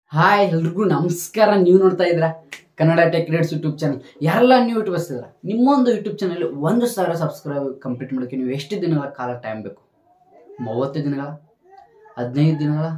hi ಎಲ್ರಿಗೂ ನಮಸ್ಕಾರ ನೀವು ನೋಡ್ತಾ ಇದ್ರ Kannada tech rates YouTube channel ಯಾರೆಲ್ಲ ನೀವು ಯೂಟ್ಯೂಬರ್ಸ್ ಇದ್ರ ನಿಮ್ಮೊಂದು ಯೂಟ್ಯೂಬ್ ಚಾನಲ್ ಒಂದು ಸಾವಿರ ಸಬ್ಸ್ಕ್ರೈಬ್ ಕಂಪ್ಲೀಟ್ ಮಾಡೋಕ್ಕೆ ನೀವು ಎಷ್ಟು ದಿನಗಳ ಕಾಲ ಟೈಮ್ ಬೇಕು ಮೂವತ್ತು ದಿನಗಳ ಹದಿನೈದು ದಿನಗಳ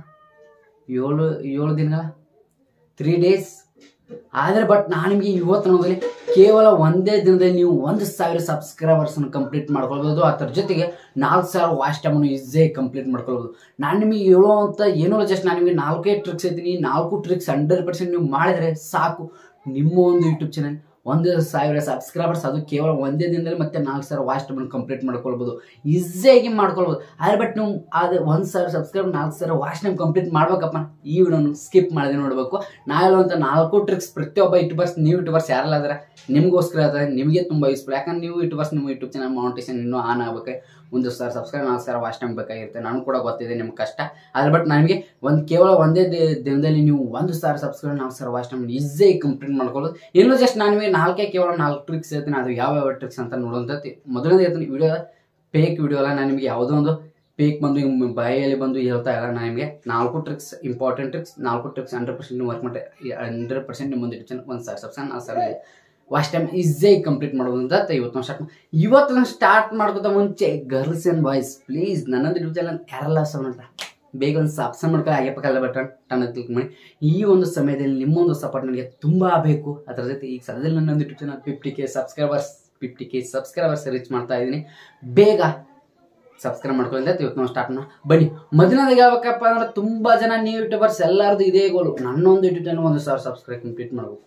ಏಳು ಏಳು ದಿನಗಳ ತ್ರೀ ಡೇಸ್ ಆದರೆ ಬಟ್ ನಾನು ನಿಮಗೆ ಇವತ್ತು ನೋಡೋದಲ್ಲಿ ಕೇವಲ ಒಂದೇ ದಿನದಲ್ಲಿ ನೀವು ಒಂದು ಸಾವಿರ ಸಬ್ಸ್ಕ್ರೈಬರ್ಸನ್ನು ಕಂಪ್ಲೀಟ್ ಮಾಡ್ಕೊಳ್ಬೋದು ಅದರ ಜೊತೆಗೆ ನಾಲ್ಕು ಸಾವಿರ ವಾಚ್ ಟೈಮನ್ನು ಈಸಿಯಾಗಿ ಕಂಪ್ಲೀಟ್ ಮಾಡ್ಕೊಳ್ಬೋದು ನಾನು ನಿಮಗೆ ಹೇಳುವಂಥ ಏನೋ ಜಸ್ಟ್ ನಾನು ನಿಮಗೆ ನಾಲ್ಕೇ ಟ್ರಿಕ್ಸ್ ಹೇಳ್ತೀನಿ ನಾಲ್ಕು ಟ್ರಿಕ್ಸ್ ಹಂಡ್ರೆಡ್ ಪರ್ಸೆಂಟ್ ನೀವು ಮಾಡಿದರೆ ಸಾಕು ನಿಮ್ಮ ಒಂದು ಯೂಟ್ಯೂಬ್ ಚಾನಲ್ ಒಂದು ಸಾವಿರ ಸಬ್ಸ್ಕ್ರೈಬರ್ಸ್ ಅದು ಕೇವಲ ಒಂದೇ ದಿನದಲ್ಲಿ ಮತ್ತೆ ನಾಲ್ಕು ಸಾವಿರ ವಾಚ್ ಟೈಮನ್ನು ಕಂಪ್ಲೀಟ್ ಮಾಡ್ಕೊಳ್ಬೋದು ಈಸಿಯಾಗಿ ಮಾಡ್ಕೊಳ್ಬೋದು ಆದರೆ ಬಟ್ ನೀವು ಅದು ಒಂದು ಸಾವಿರ ಸಬ್ಸ್ಕ್ರೈಬ್ ನಾಲ್ಕು ಸಾವಿರ ವಾಚ್ ಟೈಮ್ ಕಂಪ್ಲೀಟ್ ಮಾಡ್ಬೇಕಪ್ಪ ಈ ವಿಡಿಯೋನ ಸ್ಕಿಪ್ ಮಾಡದೆ ನೋಡಬೇಕು ನಾ ಹೇಳುವಂಥ ನಾಲ್ಕು ಟ್ರಿಕ್ಸ್ ಪ್ರತಿಯೊಬ್ಬ ಯೂಟ್ಯೂಬರ್ಸ್ ನೀವು ಯೂಟ್ಯೂಬರ್ಸ್ ಯಾರೆಲ್ಲ ಅದಾರ ನಿಮಗೋಸ್ಕರ ಅದ ನಿಮಗೆ ತುಂಬ ಯೂಸ್ಫುಲ್ ಯಾಕಂದ್ರೆ ನೀವು ಯೂಟ್ಯೂಬರ್ಸ್ ನಿಮ್ಮ ಯೂಟ್ಯೂಬ್ ಚಾನಲ್ ಮಾನಿಟೇಷನ್ ಇನ್ನೂ ಆನ್ ಆಗ್ಬೇಕು ಒಂದು ಸಾವಿರ ಸಬ್ಸ್ಕ್ರೈಬ್ ನಾಲ್ಕು ಸಾವಿರ ವಾಚ್ ಟೈಮ್ ಬೇಕಾಗಿರುತ್ತೆ ನಾನು ಕೂಡ ಗೊತ್ತಿದೆ ನಿಮ್ಮ ಕಷ್ಟ ಆದರೆ ಬಟ್ ನನಗೆ ಒಂದು ಕೇವಲ ಒಂದೇ ದಿ- ದಿನದಲ್ಲಿ ನೀವು ಒಂದು ಸಾವಿರ ಸಬ್ಸ್ಕ್ರೈಬ್ ನಾಲ್ಕು ಸಾವಿರ ವಾಚ್ ಟೈಮ್ ಈಸಿಯಾಗಿ ಕಂಪ್ಲೀಟ್ ಮಾಡ್ಕೊಳ್ಳೋದು ಇನ್ನೂ ಜಸ್ಟ್ ನಾನು ನಿಮಗೆ ನಾಲ್ಕೇ ಕೇವಲ ನಾಲ್ಕು ಟ್ರಿಕ್ಸ್ ಹೇಳ್ತೀನಿ ಅದು ಯಾವ ಯಾವ ಟ್ರಿಕ್ಸ್ ಅಂತ ನೋಡುವಂಥದ್ದು ಮೊದಲನೇ ಹೇಳ್ತೀನಿ ವಿಡಿಯೋ ಫೇಕ್ ವಿಡಿಯೋ ಅಲ್ಲ ನಾನು ನಿಮಗೆ ಯಾವುದೋ ಒಂದು ಫೇಕ್ ಬಂದು ಹಿಂಗ್ ಬಾಯಲ್ಲಿ ಬಂದು ಹೇಳ್ತಾ ಇಲ್ಲ ನಾನು ನಿಮಗೆ ನಾಲ್ಕು ಟ್ರಿಕ್ಸ್ ಇಂಪಾರ್ಟೆಂಟ್ ಟ್ರಿಕ್ಸ್ ನಾಲ್ಕು ಟ್ರಿಕ್ಸ್ ಹಂಡ್ರೆಡ್ ಪರ್ಸೆಂಟ್ ವರ್ಕ್ ಮಾಡಿ ಹಂಡ್ರೆಡ್ ಪರ್ಸೆಂಟ್ ನಿಮ್ಮ ಮುಂದೆ ಚಾನಲ್ ಒಂದು ಸಾವಿರ ಸಬ್ಸ್ಕ್ರೈಬ್ ನಾಲ್ಕು ಸಾವಿರ ವಾಚ್ ಟೈಮ್ ಈಸಿಯಾಗಿ ಕಂಪ್ಲೀಟ್ ಮಾಡ್ಬೋದು ಅಂತ ಇವತ್ತು ನಾವು ಸ್ಟಾರ್ಟ್ ಇವತ್ತು ನಾನು ಸ್ಟಾರ್ಟ್ ಮಾಡ್ಕೋತ ಮುಂಚೆ ಗರ್ಲ್ಸ್ ಆ್ಯಂಡ್ ಬಾಯ್ಸ್ ಪ್ಲೀಸ್ ನನ್ನೊಂದು ಯೂಟ್ಯೂಬ್ ಚಾನಲ್ ಯಾರೆಲ್ಲ ಸಬ್ ಮಾಡ್ತಾರೆ ಬೇಗ ಒಂದು ಸಬ್ಸ್ಕ್ರೈಬ್ ಮಾಡ್ಕೊಳ್ಳಿ ಹಾಗೆ ಪಕ್ಕಲ್ಲ ಬಟನ್ ಟನ್ ಕ್ಲಿಕ್ ಮಾಡಿ ಈ ಒಂದು ಸಮಯದಲ್ಲಿ ನಿಮ್ಮೊಂದು ಸಪೋರ್ಟ್ ನನಗೆ ತುಂಬ ಬೇಕು ಅದರ ಜೊತೆ ಈಗ ಸದ್ಯದಲ್ಲಿ ನನ್ನೊಂದು YouTube channel fifty K subscribers fifty K subscribers reach ಮಾಡ್ತಾ ಇದ್ದೀನಿ ಬೇಗ ಸಬ್ಸ್ಕ್ರೈಬ್ ಮಾಡ್ಕೊಳ್ಳಿ ಅಂತ ಇವತ್ತು ನಾವು ಸ್ಟಾರ್ಟ್ ಮಾಡೋಣ ಬನ್ನಿ ಮೊದಲನೇದಾಗಿ ಹೇಳ್ಬೇಕಪ್ಪ ಅಂದ್ರೆ ತುಂಬಾ ಜನ ನೀವು ಯೂಟ್ಯೂಬರ್ಸ್ ಎಲ್ಲರದು ಇದೇ ಗೋಲು ನನ್ನೊಂದು ಯೂಟ್ಯೂಬ್ ಚಾನಲ್ ಒಂದು ಸಾವಿರ ಸಬ್ಸ್ಕ್ರೈಬ್ ಕಂಪ್ಲೀಟ್ ಮಾಡಬೇಕು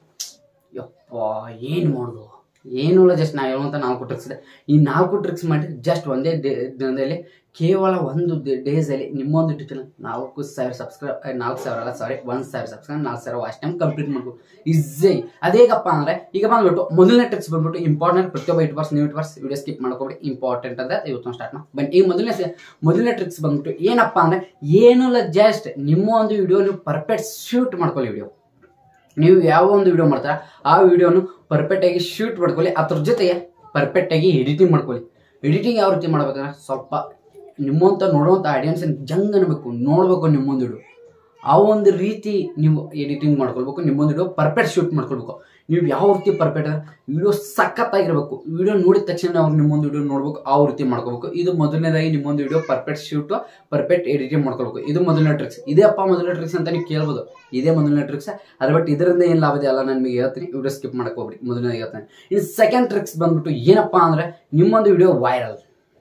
ಯಪ್ಪ ಏನು ಮಾಡೋದು ಏನೂ ಇಲ್ಲ ಜಸ್ಟ್ ನಾ ಹೇಳುವಂಥ ನಾಲ್ಕು ಟ್ರಿಕ್ಸ್ ಇದೆ ಈ ನಾಲ್ಕು ಟ್ರಿಕ್ಸ್ ಮಾಡಿ ಜಸ್ಟ್ ಒಂದೇ ಡೇ ದಿನದಲ್ಲಿ ಕೇವಲ ಒಂದು ಡೇಸಲ್ಲಿ ನಿಮ್ಮೊಂದು ಯೂಟ್ಯೂಬ್ ಚಾನಲ್ ನಾಲ್ಕು ಸಾವಿರ ಸಬ್ಸ್ಕ್ರೈಬ್ ನಾಲ್ಕು ಸಾವಿರ ಅಲ್ಲ ಸಾರಿ ಒಂದು ಸಾವಿರ ಸಬ್ಸ್ಕ್ರೈಬ್ ನಾಲ್ಕು ಸಾವಿರ ವಾಚ್ ಟೈಮ್ ಕಂಪ್ಲೀಟ್ ಮಾಡ್ಬೋದು ಈಸಿ ಅದೇಗಪ್ಪ ಅಂದರೆ ಈಗ ಬಂದ್ಬಿಟ್ಟು ಮೊದಲನೇ ಟ್ರಿಕ್ಸ್ ಬಂದ್ಬಿಟ್ಟು ಇಂಪಾರ್ಟೆಂಟ್ ಪ್ರತಿಯೊಬ್ಬ ಯೂಟ್ಯೂಬರ್ಸ್ ನೀವು ಯೂಟ್ಯೂಬರ್ಸ್ ವಿಡಿಯೋ ಸ್ಕಿಪ್ ಮಾಡ್ಕೊಬಿಡಿ ಇಂಪಾರ್ಟೆಂಟ್ ಅಂತ ಇವತ್ತು ಸ್ಟಾರ್ಟ್ ಮಾಡಿ ಬನ್ನಿ ಈಗ ಮೊದಲನೇ ಸ- ಮೊದಲನೇ ಟ್ರಿಕ್ಸ್ ಬಂದ್ಬಿಟ್ಟು ಏನಪ್ಪ ಅಂದರೆ ಏನೂ ಇಲ್ಲ ಜಸ್ಟ್ ನಿಮ್ಮ ಒಂದು ವಿಡಿಯೋ ನೀವು ಪರ್ಫೆಕ್ಟ್ ಶೂಟ್ ಮಾಡ್ಕೊಳ್ಳಿ ವಿಡಿಯೋ ನೀವು ಯಾವ ಒಂದು ವಿಡಿಯೋ ಮಾಡ್ತಾರ ಆ ವಿಡಿಯೋನು ಪರ್ಫೆಕ್ಟ್ ಆಗಿ ಶೂಟ್ ಮಾಡ್ಕೊಳ್ಳಿ ಅದ್ರ ಜೊತೆಗೆ ಪರ್ಫೆಕ್ಟ್ ಆಗಿ ಎಡಿಟಿಂಗ್ ಮಾಡ್ಕೊಳ್ಳಿ ಎಡಿಟಿಂಗ್ ಯಾವ ರೀತಿ ಮಾಡ್ಬೇಕಂದ್ರೆ ಸ್ವಲ್ಪ ನಿಮ್ಮಂತ ನೋಡುವಂಥ ಆಡಿಯನ್ಸ್ ಜಂಗ್ ಅನ್ಬೇಕು ನೋಡ್ಬೇಕು ನಿಮ್ಮೊಂದು ವಿಡಿಯೋ ಆ ಒಂದು ರೀತಿ ನೀವು ಎಡಿಟಿಂಗ್ ಮಾಡ್ಕೊಳ್ಬೇಕು ನಿಮ್ಮೊಂದು ವಿಡಿಯೋ ಪರ್ಫೆಕ್ಟ್ ಶೂಟ್ ಮಾಡ್ಕೊಳ್ಬೇಕು ನೀವು ಯಾವ ರೀತಿ ಪರ್ಫೆಕ್ಟ್ ವಿಡಿಯೋ ಸಖತ್ತಾಗಿರ್ಬೇಕು ವಿಡಿಯೋ ನೋಡಿದ ತಕ್ಷಣ ಅವ್ರು ನಿಮ್ಮೊಂದು ವಿಡಿಯೋ ನೋಡ್ಬೇಕು ಆ ರೀತಿ ಮಾಡ್ಕೋಬೇಕು ಇದು ಮೊದಲನೇದಾಗಿ ನಿಮ್ಮೊಂದು video perfect shoot perfect editing ಮಾಡ್ಕೊಳ್ಬೇಕು ಇದು ಮೊದಲನೇ ಟ್ರಿಕ್ಸ್ ಇದೇ ಅಪ್ಪ ಮೊದಲನೇ ಟ್ರಿಕ್ಸ್ ಅಂತ ನೀವು ಕೇಳ್ಬೋದು ಇದೇ ಮೊದಲನೇ ಟ್ರಿಕ್ಸ್ ಅದು ಬಟ್ ಇದರಿಂದ ಏನು ಲಾಭ ಇದೆ ಅಲ್ಲ ನಾನು ನಿಮಗೆ ಹೇಳ್ತೀನಿ ವಿಡಿಯೋ ಸ್ಕಿಪ್ ಮಾಡಕ್ಕೆ ಹೋಗ್ಬಿಡಿ ಮೊದಲನೇ ಹೇಳ್ತೀನಿ ಇನ್ನು ಸೆಕೆಂಡ್ ಟ್ರಿಕ್ಸ್ ಬಂದ್ಬಿಟ್ಟು ಏನಪ್ಪ ಅಂದರೆ ನಿಮ್ಮೊಂದು video viral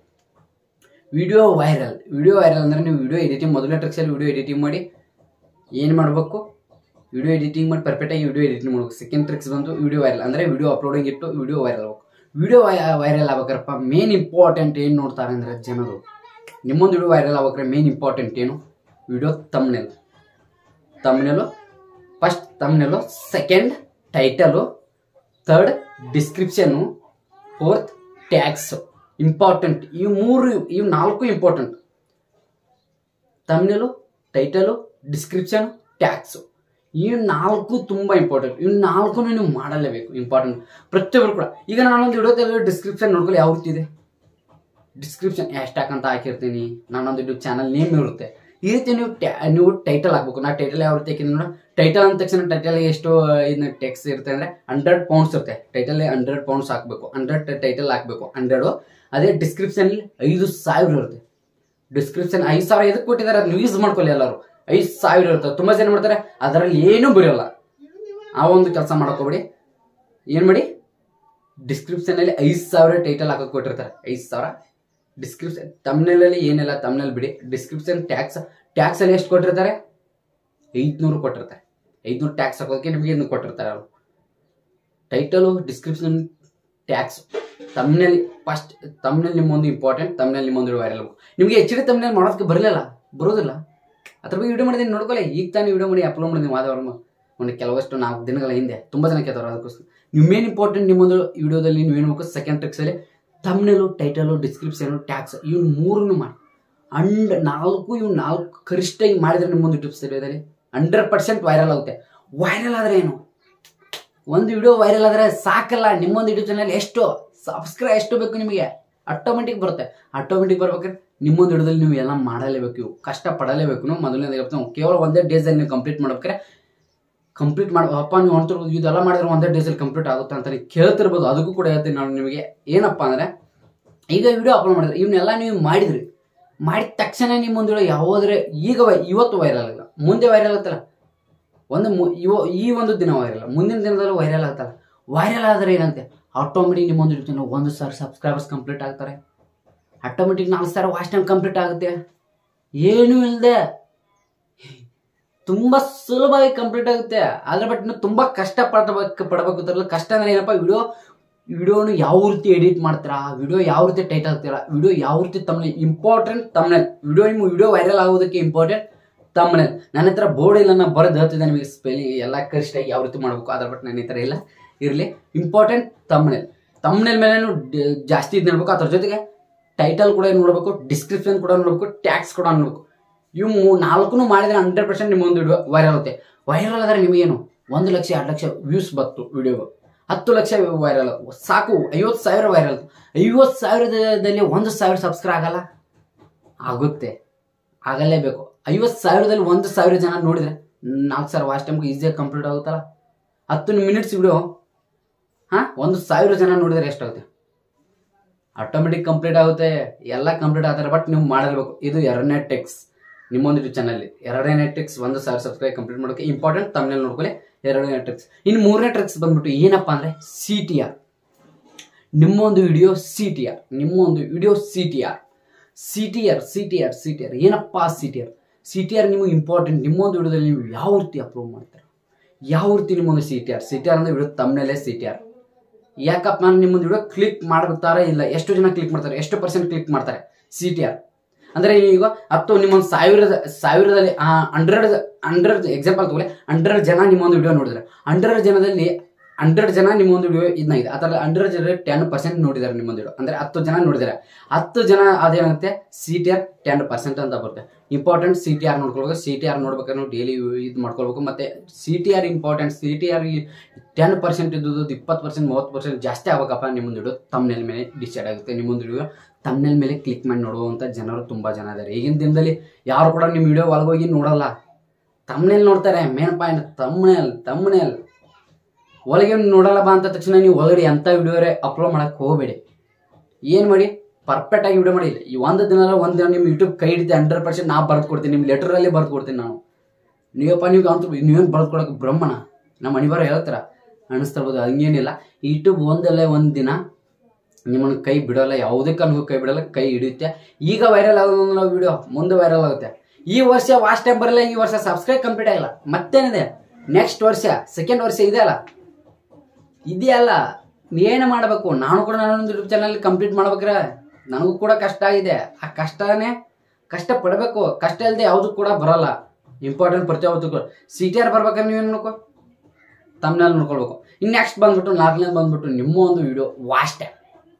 video viral video viral ಅಂದರೆ ನೀವು ವಿಡಿಯೋ ಎಡಿಟಿಂಗ್ ಮೊದಲನೇ ಟ್ರಿಕ್ಸಲ್ಲಿ ವಿಡಿಯೋ ಎಡಿಟಿಂಗ್ ಮಾಡಿ ಏನು ಮಾಡಬೇಕು ವಿಡಿಯೋ ಎಡಿಟಿಂಗ್ ಮಾಡಿ ಪರ್ಫೆಕ್ಟಾಗಿ ವಿಡಿಯೋ ಎಡಿಟಿಂಗ್ ಮಾಡಬೇಕು ಸೆಕೆಂಡ್ ಟ್ರಿಕ್ಸ್ ಬಂದು ವಿಡಿಯೋ ವೈರಲ್ ಅಂದರೆ ವಿಡಿಯೋ ಅಪ್ಲೋಡಿಂಗ್ ಇಟ್ಟು ವಿಡಿಯೋ ವೈರಲ್ ಆಗಬೇಕು ವಿಡಿಯೋ ವೈರಲ್ ಆಗ್ಬೇಕಪ್ಪ ಮೇನ್ ಇಂಪಾರ್ಟೆಂಟ್ ಏನು ನೋಡ್ತಾರೆ ಅಂದರೆ ಜನರು ನಿಮ್ಮೊಂದು ವಿಡಿಯೋ ವೈರಲ್ ಆಗ್ಬೇಕ್ರೆ ಮೇನ್ ಇಂಪಾರ್ಟೆಂಟ್ ಏನು video thumbnail thumbnail first thumbnail second title third description fourth tags important ಈ ಮೂರು ಇವು ನಾಲ್ಕು important thumbnail title description tags ಈ ನಾಲ್ಕು ತುಂಬ ಇಂಪಾರ್ಟೆಂಟ್ ಇವು ನಾಲ್ಕು ನೀವು ಮಾಡಲೇಬೇಕು ಇಂಪಾರ್ಟೆಂಟ್ ಪ್ರತಿಯೊಬ್ಬರು ಕೂಡ ಈಗ ನಾನೊಂದು ವಿಡಿಯೋದಲ್ಲಿ ಡಿಸ್ಕ್ರಿಪ್ಷನ್ ನೋಡ್ಕೊಳ್ಳಿ ಯಾವ ರೀತಿ ಇದೆ ಡಿಸ್ಕ್ರಿಪ್ಷನ್ ಹ್ಯಾಶ್ಟ್ಯಾಗ್ ಅಂತ ಹಾಕಿರ್ತೀನಿ ನಾನೊಂದು ಯೂಟ್ಯೂಬ್ ಚಾನಲ್ ನೇಮ್ ಇರುತ್ತೆ ಈ ರೀತಿ ನೀವು ಟ್ಯಾ ನೀವು ಟೈಟಲ್ ಹಾಕ್ಬೇಕು ನಾ ಟೈಟಲ್ ಯಾವ ರೀತಿ ಹಾಕಿದ್ರೆ ನೋಡಿ ಟೈಟಲ್ ಅಂದ ತಕ್ಷಣ ಟೈಟಲ್ ಎಷ್ಟು ಇನ್ನು ಟೆಕ್ಸ್ ಇರುತ್ತೆ ಅಂದರೆ ಹಂಡ್ರೆಡ್ ಪೌಂಡ್ಸ್ ಇರುತ್ತೆ ಟೈಟಲ್ ಹಂಡ್ರೆಡ್ ಪೌಂಡ್ಸ್ ಹಾಕಬೇಕು ಹಂಡ್ರೆಡ್ ಟೈಟಲ್ ಹಾಕಬೇಕು ಹಂಡ್ರೆಡು ಅದೇ ಡಿಸ್ಕ್ರಿಪ್ಷನ್ ಐದು ಸಾವಿರ ಇರುತ್ತೆ ಡಿಸ್ಕ್ರಿಪ್ಷನ್ ಐದು ಸಾವಿರ ಎದಕ್ಕೆ ಕೊಟ್ಟಿದ್ದಾರೆ ಅದನ್ನ ಯೂಸ್ ಮಾಡ್ಕೊಳ್ಳಿ ಎಲ್ಲರೂ ಐದು ಸಾವಿರ ಇರುತ್ತೆ ತುಂಬ ಜನ ಮಾಡ್ತಾರೆ ಅದರಲ್ಲಿ ಏನೂ ಬರೆಯೋಲ್ಲ ಆ ಒಂದು ಕೆಲಸ ಮಾಡ್ಕೋಬೇಡಿ ಏನು ಮಾಡಿ ಡಿಸ್ಕ್ರಿಪ್ಷನಲ್ಲಿ ಐದು ಸಾವಿರ ಟೈಟಲ್ ಹಾಕೋಕೆ ಕೊಟ್ಟಿರ್ತಾರೆ ಐದು ಸಾವಿರ ಡಿಸ್ಕ್ರಿಪ್ಷನ್ ತಮ್ನೆಲಲ್ಲಿ ಏನಿಲ್ಲ ತಮ್ನೆಲ್ ಬಿಡಿ ಡಿಸ್ಕ್ರಿಪ್ಷನ್ ಟ್ಯಾಕ್ಸ್ ಟ್ಯಾಕ್ಸಲ್ಲಿ ಎಷ್ಟು ಕೊಟ್ಟಿರ್ತಾರೆ ಐದುನೂರು ಕೊಟ್ಟಿರ್ತಾರೆ ಐದುನೂರು ಟ್ಯಾಕ್ಸ್ ಹಾಕೋದಕ್ಕೆ ನಿಮಗೆ ಇನ್ನು ಕೊಟ್ಟಿರ್ತಾರೆ ಅವರು title description tags thumbnail first thumbnail ನಿಮ್ಮೊಂದು ಇಂಪಾರ್ಟೆಂಟ್ ತಮ್ನೆಲ್ ನಿಮ್ಮೊಂದು ವೈರಲ್ ನಿಮಗೆ ಎಚ್ ಡಿ ತಮ್ನೆಲ್ ಮಾಡೋದಕ್ಕೆ ಬರಲಿಲ್ಲ ಬರೋದಿಲ್ಲ ಅದ್ರ ಬಗ್ಗೆ ವಿಡಿಯೋ ಮಾಡಿದ್ದೀನಿ ನೋಡ್ಕೊಳ್ಳಿ ಈಗ ತಾನೇ ವಿಡಿಯೋ ಮಾಡಿ ಅಪ್ಲೋಡ್ ಮಾಡಿದ್ದೀನಿ ವಾದವರ್ಮ ಒಂದು ಕೆಲವಷ್ಟು ನಾಲ್ಕು ದಿನಗಳ ಹಿಂದೆ ತುಂಬ ಜನ ಕೇಳ್ತಾರೆ ಅದಕ್ಕೋಸ್ಕರ ನೀವು ಮೇನ್ ಇಂಪಾರ್ಟೆಂಟ್ ನಿಮ್ಮೊಂದು ವಿಡಿಯೋದಲ್ಲಿ ನೀವು ಏನು ಮಾಡಬೇಕು ಸೆಕೆಂಡ್ ಟ್ರಿಕ್ಸಲ್ಲಿ ತಮ್ನೆಲು ಟೈಟಲು ಡಿಸ್ಕ್ರಿಪ್ಷನು ಟ್ಯಾಕ್ಸ್ ಇವು ಮೂರನ್ನು ಮಾಡಿ ಅಂಡ್ ನಾಲ್ಕು ಇವು ನಾಲ್ಕು ಕರಿಷ್ಠ ಮಾಡಿದ್ರೆ ನಿಮ್ಮೊಂದು ಯೂಟ್ಯೂಬ್ ಸ್ಟುಡಿಯೋದಲ್ಲಿ ಹಂಡ್ರೆಡ್ ಪರ್ಸೆಂಟ್ ವೈರಲ್ ಆಗುತ್ತೆ ವೈರಲ್ ಆದರೆ ಏನು ಒಂದು ವಿಡಿಯೋ ವೈರಲ್ ಆದರೆ ಸಾಕಲ್ಲ ನಿಮ್ಮೊಂದು ಯೂಟ್ಯೂಬ್ ಚಾನಲ್ ಎಷ್ಟು ಸಬ್ಸ್ಕ್ರೈಬ್ ಎಷ್ಟು ಬೇಕು ನಿಮಗೆ ಆಟೋಮೆಟಿಕ್ ಬರುತ್ತೆ ಆಟೋಮೆಟಿಕ್ ಬರ್ಬೇಕಾದ್ರೆ ನಿಮ್ಮೊಂದು ಹಿಡಿದಲ್ಲಿ ನೀವು ಎಲ್ಲ ಮಾಡಲೇಬೇಕು ಇವು ಕಷ್ಟ ಪಡಲೇಬೇಕು ನೀವು ಮೊದಲನೇದು ಹೇಳ್ತೀನಿ ಕೇವಲ ಒಂದೇ ಡೇಸಲ್ಲಿ ನೀವು ಕಂಪ್ಲೀಟ್ ಮಾಡ್ಬೇಕಾದ್ರೆ ಕಂಪ್ಲೀಟ್ ಮಾಡಿ ಅಪ್ಪ ನೀವು ಅಂತಿರ್ಬೋದು ಇದೆಲ್ಲ ಮಾಡಿದ್ರೆ ಒಂದೇ ಡೇಸಲ್ಲಿ ಕಂಪ್ಲೀಟ್ ಆಗುತ್ತೆ ಅಂತ ನೀವು ಕೇಳ್ತಿರ್ಬೋದು ಅದಕ್ಕೂ ಕೂಡ ಹೇಳ್ತೀನಿ ನಾನು ನಿಮಗೆ ಏನಪ್ಪ ಅಂದರೆ ಈಗ ವಿಡಿಯೋ ಅಪ್ಲೋಡ್ ಮಾಡಿದ್ರೆ ಇವನ್ನೆಲ್ಲ ನೀವು ಮಾಡಿದ್ರಿ ಮಾಡಿದ ತಕ್ಷಣ ನಿಮ್ಮ ಒಂದು ವಿಡಿಯೋ ಯಾವುದ್ರೆ ಈಗ ವೈ- ಇವತ್ತು ವೈರಲ್ ಆಗಲ್ಲ ಮುಂದೆ ವೈರಲ್ ಆಗುತ್ತಲ್ಲ ಒಂದು ಮು- ಇವ ಈ ಒಂದು ದಿನ ವೈರಲ್ ಮುಂದಿನ ದಿನದಲ್ಲೂ ವೈರಲ್ ಆಗ್ತಲ್ಲ ವೈರಲ್ ಆದರೆ ಏನಂತೆ ಆಟೋಮೆಟಿಕ್ ನಿಮ್ಮೊಂದು ಯೂಟ್ಯೂಬ್ ಒಂದು ಸಾವಿರ ಸಬ್ಸ್ಕ್ರೈಬರ್ಸ್ ಕಂಪ್ಲೀಟ್ ಆಗ್ತಾರೆ ಆಟೋಮೆಟಿಕ್ ನಾಲ್ಕು ಸಾವಿರ ವಾಚ್ ಟೈಮ್ ಕಂಪ್ಲೀಟ್ ಆಗುತ್ತೆ ಏನೂ ಇಲ್ಲದೆ ತುಂಬ ಸುಲಭವಾಗಿ ಕಂಪ್ಲೀಟ್ ಆಗುತ್ತೆ ಆದ್ರೆ ಬಟ್ ನೀವು ತುಂಬ ಕಷ್ಟ ಪಡಬೇಕು ಪಡಬೇಕು ತರಲ್ಲ ಕಷ್ಟ ಅಂದ್ರೆ ಏನಪ್ಪ ವಿಡಿಯೋ ವಿಡಿಯೋನು ಯಾವ ರೀತಿ ಎಡಿಟ್ ಮಾಡ್ತೀರಾ ವಿಡಿಯೋ ಯಾವ ರೀತಿ ಟೈಟ್ ಆಗ್ತೀರಾ ವಿಡಿಯೋ ಯಾವ ರೀತಿ ತಮ್ಮನೆ ಇಂಪಾರ್ಟೆಂಟ್ ತಮ್ಮನೆ ವಿಡಿಯೋ ನಿಮ್ಮ ವಿಡಿಯೋ ವೈರಲ್ ಆಗೋದಕ್ಕೆ ಇಂಪಾರ್ಟೆಂಟ್ ತಮ್ಮನೆ ನನ್ನ ಹತ್ರ ಬೋರ್ಡ್ ಇಲ್ಲ ನಾನು ಬರೋದು ಹೇಳ್ತಿದ್ದೆ ನಿಮಗೆ ಸ್ಪೆಲ್ಲಿಂಗ್ ಎಲ್ಲ ಕರೆಕ್ಟಾಗಿ ಯಾವ ರೀತಿ ಮಾಡಬೇಕು ಅದ್ರ ಬಟ್ ನನ್ನ ಹತ್ರ ಇಲ್ಲ ಇರಲಿ ಇಂಪಾರ್ಟೆಂಟ್ ತಮ್ಮನೇಲ್ ತಮ್ಮನೇಲ್ ಮೇಲೆ ಜಾಸ್ತಿ ಇದು ನೋಡ್ಬೇಕು ಅದ್ರ ಜೊತೆಗೆ ಟೈಟಲ್ ಕೂಡ ನೋಡಬೇಕು ಡಿಸ್ಕ್ರಿಪ್ಷನ್ ಕೂಡ ನೋಡಬೇಕು ಟ್ಯಾಕ್ಸ್ ಕೂಡ ನೋಡಬೇಕು ಇವು ಮೂ ನಾಲ್ಕು ಮಾಡಿದ್ರೆ ಹಂಡ್ರೆಡ್ ಪರ್ಸೆಂಟ್ ನಿಮ್ಮ ಒಂದು ವಿಡಿಯೋ ವೈರಲ್ ಆಗುತ್ತೆ ವೈರಲ್ ಆದರೆ ನಿಮಗೇನು ಒಂದು ಲಕ್ಷ ಎರಡು ಲಕ್ಷ ವ್ಯೂಸ್ ಬತ್ತು ವಿಡಿಯೋಗೆ ಹತ್ತು ಲಕ್ಷ ವೈರಲ್ ಸಾಕು ಐವತ್ತು ಸಾವಿರ ವೈರಲ್ ಐವತ್ತು ಸಾವಿರದಲ್ಲಿ ಒಂದು ಸಾವಿರ ಸಬ್ಸ್ಕ್ರೈಬ್ ಆಗಲ್ಲ ಆಗುತ್ತೆ ಆಗಲೇಬೇಕು ಐವತ್ತು ಸಾವಿರದಲ್ಲಿ ಒಂದು ಸಾವಿರ ಜನ ನೋಡಿದ್ರೆ ನಾಲ್ಕು ಸಾವಿರ ವಾಚ್ ಟೈಮ್ಗೆ ಈಸಿಯಾಗಿ ಕಂಪ್ಲೀಟ್ ಆಗುತ್ತಲ್ಲ ಹತ್ತು ಮಿನಿಟ್ಸ್ ವಿಡಿಯೋ ಹಾಂ ಒಂದು ಸಾವಿರ ಜನ ನೋಡಿದ್ರೆ ಎಷ್ಟಾಗುತ್ತೆ ಆಟೋಮೆಟಿಕ್ ಕಂಪ್ಲೀಟ್ ಆಗುತ್ತೆ ಎಲ್ಲ ಕಂಪ್ಲೀಟ್ ಆಗ್ತಾರೆ ಬಟ್ ನೀವು ಮಾಡಿರ್ಬೇಕು ಇದು ಎರಡನೇ ಟೆಕ್ಸ್ ನಿಮ್ಮೊಂದು ಯೂಟ್ಯೂಬ್ ಚಾನಲ್ ಎರಡನೇ ಟೆಕ್ಸ್ ಒಂದು ಸಾವಿರ ಸಬ್ಸ್ಕ್ರೈಬ್ ಕಂಪ್ಲೀಟ್ ಮಾಡೋಕೆ ಇಂಪಾರ್ಟೆಂಟ್ ತಮ್ಮನೇಲಿ ನೋಡ್ಕೊಳ್ಳಿ ಎರಡನೇ ಟ್ರಿಕ್ಸ್ ಇನ್ನು ಮೂರನೇ ಟ್ರಿಕ್ಸ್ ಬಂದ್ಬಿಟ್ಟು ಏನಪ್ಪಾ ಅಂದ್ರೆ ಸಿ ಟಿ ಆರ್ ನಿಮ್ಮೊಂದು ವಿಡಿಯೋ ಸಿ ಟಿ ಆರ್ ನಿಮ್ಮೊಂದು video C T R C T R C T R C T R ಏನಪ್ಪಾ C T R C T R ನಿಮಗೆ ಇಂಪಾರ್ಟೆಂಟ್ ನಿಮ್ಮೊಂದು ವಿಡಿಯೋದಲ್ಲಿ ನೀವು ಯಾವ ರೀತಿ ಅಪ್ರೂವ್ ಮಾಡ್ತೀರಾ ಯಾವ ರೀತಿ ನಿಮ್ಮೊಂದು C T R C T R ಅಂದ್ರೆ ವಿಡಿಯೋ ತಮ್ಮನೇಲೆ ಸಿ ಟಿ ಆರ್ ಯಾಕಪ್ಪ ನಾನು ನಿಮ್ಮೊಂದು ವಿಡಿಯೋ ಕ್ಲಿಕ್ ಮಾಡ್ತಾರಾ ಇಲ್ಲ ಎಷ್ಟು ಜನ ಕ್ಲಿಕ್ ಮಾಡ್ತಾರೆ ಎಷ್ಟು ಪರ್ಸೆಂಟ್ ಕ್ಲಿಕ್ ಮಾಡ್ತಾರೆ ಸಿ ಟಿ ಆರ್ ಅಂದ್ರೆ ಈಗ ಹತ್ತು ನಿಮ್ಮೊಂದು ಸಾವಿರದ ಸಾವಿರದಲ್ಲಿ ಹಂಡ್ರೆಡ್ ಹಂಡ್ರೆಡ್ ಎಕ್ಸಾಂಪಲ್ ತಗೊಳ್ಳಿ ಹಂಡ್ರೆಡ್ ಜನ ನಿಮ್ಮೊಂದು ವಿಡಿಯೋ ನೋಡಿದ್ರೆ ಹಂಡ್ರೆಡ್ ಜನದಲ್ಲಿ ಹಂಡ್ರೆಡ್ ಜನ ನಿಮ್ಮೊಂದು ವಿಡಿಯೋ ಇದನ್ನ ಇದೆ ಅದರಲ್ಲಿ ಹಂಡ್ರೆಡ್ ಜನ ಟೆನ್ ಪರ್ಸೆಂಟ್ ನೋಡಿದ್ದಾರೆ ನಿಮ್ಮೊಂದು ವಿಡಿಯೋ ಅಂದ್ರೆ ಹತ್ತು ಜನ ನೋಡಿದ್ದಾರೆ ಹತ್ತು ಜನ ಅದೇನಾಗುತ್ತೆ C T R ten percent ಅಂತ ಬರುತ್ತೆ ಇಂಪಾರ್ಟೆಂಟ್ ಸಿ ಟಿ ಆರ್ ನೋಡ್ಕೊಳ್ಬೇಕು ಸಿ ಟಿ ಆರ್ ನೋಡ್ಬೇಕಾದ್ರೆ ನೀವು ಡೈಲಿ ಇದು ಮಾಡ್ಕೊಳ್ಬೇಕು ಮತ್ತೆ C T R important C T R ten percent ಇದ್ದು ಇಪ್ಪತ್ತು ಪರ್ಸೆಂಟ್ ಮೂವತ್ತು ಪರ್ಸೆಂಟ್ ಜಾಸ್ತಿ ಆಗ್ಬೇಕಪ್ಪ ನಿಮ್ಮೊಂದು ವಿಡಿಯೋ ತಮ್ಮನೇಲ್ ಮೇಲೆ ಡಿಸೈಡ್ ಆಗುತ್ತೆ ನಿಮ್ಮೊಂದು ವಿಡಿಯೋ ತಮ್ಮನೇಲ್ ಮೇಲೆ ಕ್ಲಿಕ್ ಮಾಡಿ ನೋಡುವಂಥ ಜನರು ತುಂಬ ಜನ ಇದ್ದಾರೆ ಈಗಿನ ದಿನದಲ್ಲಿ ಯಾರು ಕೂಡ ನಿಮ್ಮ ವಿಡಿಯೋ ಒಳಗೋಗಿ ನೋಡಲ್ಲ ತಮ್ಮನೇಲ್ ನೋಡ್ತಾರೆ ಮೇನ್ ಪಾಯಿಂಟ್ ತಮ್ಮನೇಲ್ ತಮ್ಮನೇಲ್ ಒಳಗೆ ನೋಡಲ್ಲ ಬಾ ಅಂತ ತಕ್ಷಣ ನೀವು ಒಳಗಡೆ ಎಂಥ ವಿಡಿಯೋರೇ ಅಪ್ಲೋಡ್ ಮಾಡಕ್ಕೆ ಹೋಗಬೇಡಿ ಏನು ಮಾಡಿ ಪರ್ಫೆಕ್ಟ್ ಆಗಿ ವಿಡಿಯೋ ಮಾಡಿ ಈ ಒಂದು ದಿನ ಒಂದು ದಿನ ನಿಮ್ಮ ಯೂಟ್ಯೂಬ್ ಕೈ ಹಿಡಿತೆ ಹಂಡ್ರೆಡ್ ಪರ್ಸೆಂಟ್ ನಾ ಬರ್ದು ಕೊಡ್ತೀನಿ ನಿಮ್ಮ ಲೆಟರಲ್ಲಿ ಬರ್ದು ಕೊಡ್ತೀನಿ ನಾನು ನೀವಪ್ಪ ನೀವು ಅಂತೂ ನೀವೇನು ಬರ್ದು ಕೊಡೋಕೆ ಬ್ರಹ್ಮಣ ನಮ್ಮ ಮಣಿಬಾರ ಹೇಳ್ತಾರ ಅನಿಸ್ತಿರ್ಬೋದು ಹಂಗೇನಿಲ್ಲ ಯೂಟ್ಯೂಬ್ ಒಂದಲ್ಲೇ ಒಂದು ದಿನ ನಿಮ್ಮನ್ನು ಕೈ ಬಿಡೋಲ್ಲ ಯಾವುದೇ ಕಾರಣಕ್ಕೂ ಕೈ ಬಿಡಲ್ಲ ಕೈ ಹಿಡಿಯುತ್ತೆ ಈಗ ವೈರಲ್ ಆಗೋದು ವಿಡಿಯೋ ಮುಂದೆ ವೈರಲ್ ಆಗುತ್ತೆ ಈ ವರ್ಷ ವಾಚ್ ಟೈಮ್ ಬರಲ್ಲ ಈ ವರ್ಷ ಸಬ್ಸ್ಕ್ರೈಬ್ ಕಂಪ್ಲೀಟ್ ಆಗಿಲ್ಲ ಮತ್ತೇನಿದೆ ನೆಕ್ಸ್ಟ್ ವರ್ಷ ಸೆಕೆಂಡ್ ವರ್ಷ ಇದೆ ಅಲ್ಲ ಇದೆಯಲ್ಲ ಏನು ಮಾಡಬೇಕು ನಾನು ಕೂಡ ನನ್ನೊಂದು ಯೂಟ್ಯೂಬ್ ಚಾನಲ್ ಕಂಪ್ಲೀಟ್ ಮಾಡ್ಬೇಕ್ರೆ ನನಗೂ ಕೂಡ ಕಷ್ಟ ಆಗಿದೆ ಆ ಕಷ್ಟನೇ ಕಷ್ಟ ಪಡಬೇಕು ಕಷ್ಟ ಇಲ್ಲದೆ ಯಾವುದು ಕೂಡ ಬರಲ್ಲ ಇಂಪಾರ್ಟೆಂಟ್ ಪ್ರತಿಯೊಂದು ಸಿ ಟಿ ಆರ್ ಬರ್ಬೇಕಾದ್ರೆ ನೀವೇನು ನೋಡ್ಕೋ ತಮ್ಮನಲ್ಲಿ ನೋಡ್ಕೊಳ್ಬೇಕು ಇನ್ನು ನೆಕ್ಸ್ಟ್ ಬಂದ್ಬಿಟ್ಟು ನಾಲ್ಕನೇ ಬಂದ್ಬಿಟ್ಟು ನಿಮ್ಮ ಒಂದು video watch time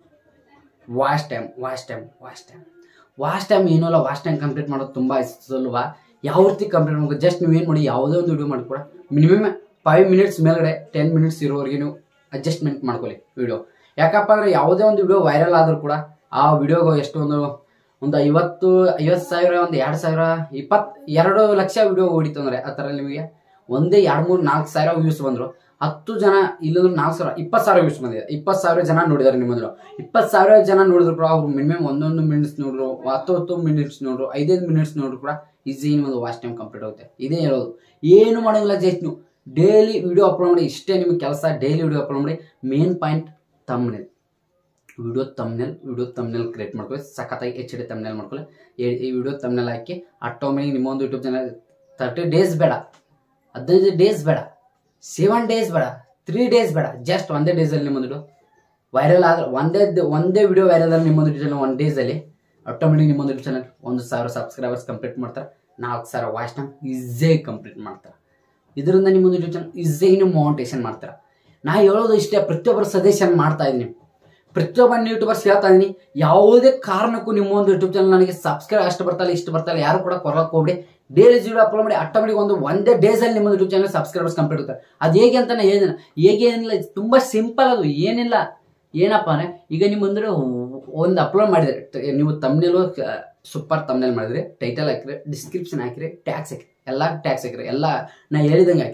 watch time watch time watch time watch time ಏನೂ ಅಲ್ಲ ವಾಚ್ ಟೈಮ್ ಕಂಪ್ಲೀಟ್ ಮಾಡೋದು ತುಂಬ ಸುಲಭ ಯಾವ ರೀತಿ ಕಂಪ್ಲೀಟ್ ಮಾಡ್ಬೇಕು ಜಸ್ಟ್ ನೀವು ಏನು ಮಾಡಿ ಯಾವುದೇ ಒಂದು ವಿಡಿಯೋ ಮಾಡಿ ಕೂಡ ಮಿನಿಮಮ್ ಫೈವ್ ಮಿನಿಟ್ಸ್ ಮೇಲ್ಗಡೆ ಟೆನ್ ಮಿನಿಟ್ಸ್ ಇರೋವರೆಗೆ ನೀವು ಅಡ್ಜಸ್ಟ್ಮೆಂಟ್ ಮಾಡ್ಕೊಳ್ಳಿ ವಿಡಿಯೋ ಯಾಕಪ್ಪ ಅಂದರೆ ಯಾವುದೇ ಒಂದು ವಿಡಿಯೋ ವೈರಲ್ ಆದರೂ ಕೂಡ ಆ ವಿಡಿಯೋಗೆ ಎಷ್ಟು ಒಂದು ಒಂದು ಐವತ್ತು ಐವತ್ತು ಸಾವಿರ ಒಂದು ಎರಡು ಸಾವಿರ ಇಪ್ಪತ್ತು ಎರಡು ಲಕ್ಷ ವಿಡಿಯೋ ಓಡಿತು ಅಂದರೆ ಆ ಥರ ನಿಮಗೆ ಒಂದೇ ಎರಡು ಮೂರು ನಾಲ್ಕು ಸಾವಿರ ವ್ಯೂಸ್ ಬಂದರು ಹತ್ತು ಜನ ಇಲ್ಲಂದ್ರೆ ನಾಲ್ಕು ಸಾವಿರ ಇಪ್ಪತ್ತು ಸಾವಿರ ವ್ಯೂಸ್ ಬಂದಿದೆ ಇಪ್ಪತ್ತು ಸಾವಿರ ಜನ ನೋಡಿದ್ದಾರೆ ನಿಮ್ಮಂದ್ರು ಇಪ್ಪತ್ತು ಸಾವಿರ ಜನ ನೋಡಿದ್ರು ಕೂಡ ಅವ್ರು ಮಿನಿಮಮ್ ಒಂದೊಂದು ಮಿನಿಟ್ಸ್ ನೋಡ್ರು ಹತ್ತು ಹತ್ತು ಮಿನಿಟ್ಸ್ ನೋಡ್ರು ಐದೈದು ಮಿನಿಟ್ಸ್ ನೋಡ್ರು ಕೂಡ ಈಸಿ ಒಂದು ವಾಚ್ ಟೈಮ್ ಕಂಪ್ಲೀಟ್ ಆಗುತ್ತೆ ಇದೇ ಹೇಳೋದು ಏನು ಮಾಡೋಂಗಿಲ್ಲ ಜಸ್ಟ್ ನೀವು ಡೈಲಿ ವಿಡಿಯೋ ಅಪ್ಲೋಡ್ ಮಾಡಿ ಇಷ್ಟೇ ನಿಮಗೆ ಕೆಲಸ ಡೈಲಿ ವಿಡಿಯೋ ಅಪ್ಲೋಡ್ ಮಾಡಿ main point thumbnail video thumbnail video thumbnail create ಮಾಡ್ಕೊಳ್ಳಿ ಸಖತ್ತಾಗಿ ಎಚ್ ಡಿ ತಮ್ನೆಲ್ ಮಾಡ್ಕೊಳ್ಳಿ ಈ- ಈ ವಿಡಿಯೋ ತಮ್ನೆಲ್ ಹಾಕಿ ಆಟೋಮೆಟಿಕ್ ನಿಮ್ಮ ಒಂದು ಯೂಟ್ಯೂಬ್ ಚಾನಲ್ ತರ್ಟಿ ಡೇಸ್ ಬೇಡ ಹದಿನೈದು ಡೇಸ್ ಬೇಡ ಸೆವೆನ್ ಡೇಸ್ ಬೇಡ ತ್ರೀ ಡೇಸ್ ಬೇಡ ಜಸ್ಟ್ ಒಂದೇ ಡೇಸಲ್ಲಿ ನಿಮ್ಮೊಂದು ವೈರಲ್ ಆದ್ರೆ ಒಂದೇ ದ- ಒಂದೇ ವಿಡಿಯೋ ವೈರಲ್ ಆದ್ರೆ ನಿಮ್ಮೊಂದು ಯೂಟ್ಯೂಬ್ ಚಾನಲ್ ಒನ್ ಡೇಸಲ್ಲಿ ಆಟೋಮೆಟಿಕ್ ನಿಮ್ಮೊಂದು ಯೂಟ್ಯೂಬ್ ಚಾನಲ್ ಒಂದು ಸಾವಿರ ಸಬ್ಸ್ಕ್ರೈಬರ್ಸ್ ಕಂಪ್ಲೀಟ್ ಮಾಡ್ತಾರೆ ನಾಲ್ಕು ಸಾವಿರ ವಾಚ್ ಟೈಮ್ ಈಸಿಯಾಗಿ ಕಂಪ್ಲೀಟ್ ಮಾಡ್ತಾರೆ ಇದರಿಂದ ನಿಮ್ಮೊಂದು ಯೂಟ್ಯೂಬ್ ಚಾನಲ್ ಈಸಿಯಾಗಿ ನೀವು ಮೌಂಟೇಶನ್ ಮಾಡ್ತಾರೆ ನಾ ಹೇಳೋದು ಇಷ್ಟೇ ಪ್ರತಿಯೊಬ್ಬರು ಸಜೆಷನ್ ಮಾಡ್ತಾ ಇದ್ದೀನಿ ಪ್ರತಿಯೊಬ್ಬ ಯೂಟ್ಯೂಬರ್ಸ್ ಹೇಳ್ತಾ ಇದೀನಿ ಯಾವುದೇ ಕಾರಣಕ್ಕೂ ನಿಮ್ಮ ಒಂದು ಯೂಟ್ಯೂಬ್ ಚಾನಲ್ ನನಗೆ ಸಬ್ಸ್ಕ್ರೈಬ್ ಅಷ್ಟು ಬರ್ತಾಯಿಲ್ಲ ಇಷ್ಟು ಬರ್ತಾಯಿಲ್ಲ ಯಾರು ಕೂಡ ಕೊರಕ್ಕೆ ಹೋಗ್ಬಿಡಿ ಡೈಲಿ ವಿಡಿಯೋ ಅಪ್ಲೋಡ್ ಮಾಡಿ ಆಟೋಮೆಟಿಕ್ ಒಂದು ಒಂದೇ ಡೇಸಲ್ಲಿ ನಿಮ್ಮ ಯೂಟ್ಯೂಬ್ ಚಾನಲ್ ಸಬ್ಸ್ಕ್ರೈಬರ್ಸ್ ಕಂಪ್ಲೀಟ್ ಆಗುತ್ತೆ ಅದು ಹೇಗೆ ಅಂತ ನಾನು ಹೇಳಿದೆ ಹೇಗೆ ಏನಿಲ್ಲ ತುಂಬ ಸಿಂಪಲ್ ಅದು ಏನಿಲ್ಲ ಏನಪ್ಪ ಅಂದರೆ ಈಗ ನಿಮ್ಮ ಅಂದ್ರೆ ಒಂದು ಅಪ್ಲೋಡ್ ಮಾಡಿದ್ರೆ ಟ- ನೀವು ತಮ್ಮನೇಲು ಸೂಪರ್ ತಮ್ಮನೇಲ್ ಮಾಡಿದ್ರೆ ಟೈಟಲ್ ಹಾಕಿದ್ರೆ ಡಿಸ್ಕ್ರಿಪ್ಷನ್ ಹಾಕಿರಿ ಟ್ಯಾಕ್ಸ್ ಹಾಕಿರಿ ಎಲ್ಲ ಟ್ಯಾಕ್ಸ್ ಹಾಕಿರಿ ಎಲ್ಲ ನಾ ಹೇಳಿದಂಗೆ ಹಾಕಿದ್ರು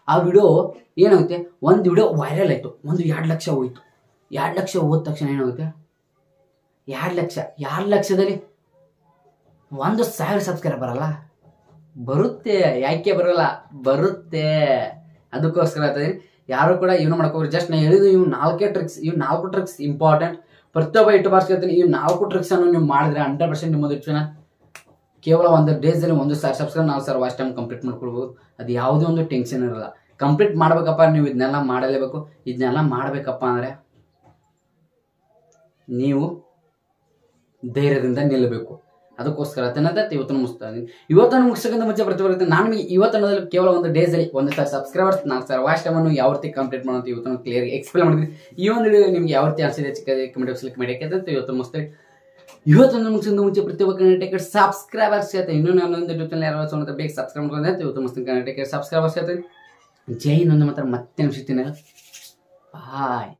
ಆ ವಿಡಿಯೋ ಏನಾಗುತ್ತೆ ಒಂದು ವಿಡಿಯೋ ವೈರಲ್ ಆಯಿತು ಒಂದು ಎರಡು ಲಕ್ಷ ಹೋಯ್ತು ಎರಡು ಲಕ್ಷ ಹೋದ ತಕ್ಷಣ ಏನಾಗುತ್ತೆ ಎರಡು ಲಕ್ಷ ಎರಡು ಲಕ್ಷದಲ್ಲಿ ಒಂದು ಸಾವಿರ ಸಬ್ಸ್ಕ್ರೈಬ್ ಬರಲ್ಲ ಬರುತ್ತೆ ಯಾಕೆ ಬರಲ್ಲ ಬರುತ್ತೆ ಅದಕ್ಕೋಸ್ಕರ ಹೇಳ್ತೀನಿ ಯಾರು ಕೂಡ ಇವನು ಮಾಡ್ಕೋರು ಜಸ್ಟ್ ನಾನು ಹೇಳಿದ್ದು ಇವು ನಾಲ್ಕೇ ಟ್ರಿಕ್ಸ್ ಇವು ನಾಲ್ಕು ಟ್ರಿಕ್ಸ್ ಇಂಪಾರ್ಟೆಂಟ್ ಪ್ರತಿಯೊಬ್ಬ ಇಟ್ಟು ಹೇಳ್ತೀನಿ ಇವು ನಾಲ್ಕು ಟ್ರಿಕ್ಸ್ ಅನ್ನು ನೀವು ಮಾಡಿದ್ರೆ ಹಂಡ್ರೆಡ್ ಪರ್ಸೆಂಟ್ ನಿಮ್ಮದು ಯೂಟ್ಯೂಬ್ನ ಕೇವಲ ಒಂದು ಡೇಸಲ್ಲಿ ಒಂದು ಸಾವಿರ ಸಬ್ಸ್ಕ್ರೈಬ್ ನಾಲ್ಕು ಸಾವಿರ ವಾಚ್ ಟೈಮ್ ಕಂಪ್ಲೀಟ್ ಮಾಡ್ಕೊಳ್ಬೋದು ಅದು ಯಾವುದೇ ಒಂದು ಟೆನ್ಷನ್ ಇರಲ್ಲ ಕಂಪ್ಲೀಟ್ ಮಾಡ್ಬೇಕಪ್ಪ ನೀವು ಇದನ್ನೆಲ್ಲ ಮಾಡಲೇಬೇಕು ಇದನ್ನೆಲ್ಲ ಮಾಡಬೇಕಪ್ಪ ಅಂದರೆ ನೀವು ಧೈರ್ಯದಿಂದ ನಿಲ್ಲಬೇಕು ಅದಕ್ಕೋಸ್ಕರ ತನ್ನದ ಇವತ್ತು ಮುಗಿಸ್ತಾ ಇದ್ದೀನಿ ಇವತ್ತನ್ನು ಮುಗಿಸೋಕ್ಕಿಂತ ಮುಂಚೆ ಪ್ರತಿ ಬರುತ್ತೆ ನಾನು ನಿಮಗೆ ಇವತ್ತನ್ನೋದ್ರಲ್ಲಿ ಕೇವಲ ಒಂದು ಡೇಸಲ್ಲಿ ಒಂದು ಸಾವಿರ ಸಬ್ಸ್ಕ್ರೈಬರ್ಸ್ ನಾಲ್ಕು ಸಾವಿರ ವಾಚ್ ಟೈಮನ್ನು ಯಾವ ರೀತಿ ಕಂಪ್ಲೀಟ್ ಮಾಡೋದು ಇವತ್ತು ಕ್ಲಿಯರ್ ಎಕ್ಸ್ಪ್ಲೇನ್ ಮಾಡಿದ್ದೀನಿ ಈ ಒಂದು ವಿಡಿಯೋ ನಿಮ್ಗೆ ಯಾವ ರೀತಿ ಅನಿಸಿದೆ ಚಿಕ್ಕ ಕಮೆಂಟ್ ಬಾಕ್ಸಲ್ಲಿ ಕಮೆಂಟ್ ಹಾಕಿದ್ರೆ ಇವತ್ತು ಮುಗಿಸ್ತೇವೆ ಇವತ್ತೊಂದು ಮುಗಿಸಿದ ಮುಂಚೆ ಪ್ರತಿಯೊಬ್ಬ ಕನ್ನಡ ಸಬ್ಸ್ಕ್ರೈಬರ್ಸ್ ಜೊತೆ ಇನ್ನೂ ನನ್ನೊಂದು ಯೂಟ್ಯೂಬ್ ಚಾನಲ್ ಯಾರು ಅಂತ ಬೇಗ ಸಬ್ಸ್ಕ್ರೈಬ್ ಮಾಡ್ಕೊಂಡ್ರೆ ಇವತ್ತು ಮುಗಿಸ್ತೀನಿ ಕನ್ನಡ ಸಬ್ಸ್ಕ್ರೈಬರ್ಸ್ ಜೊತೆ ಜೈ ನಂದು ಮಾತ್ರ ಮತ್ತೆ ಅನಿಸುತ್ತೀನಿ ಬಾಯ್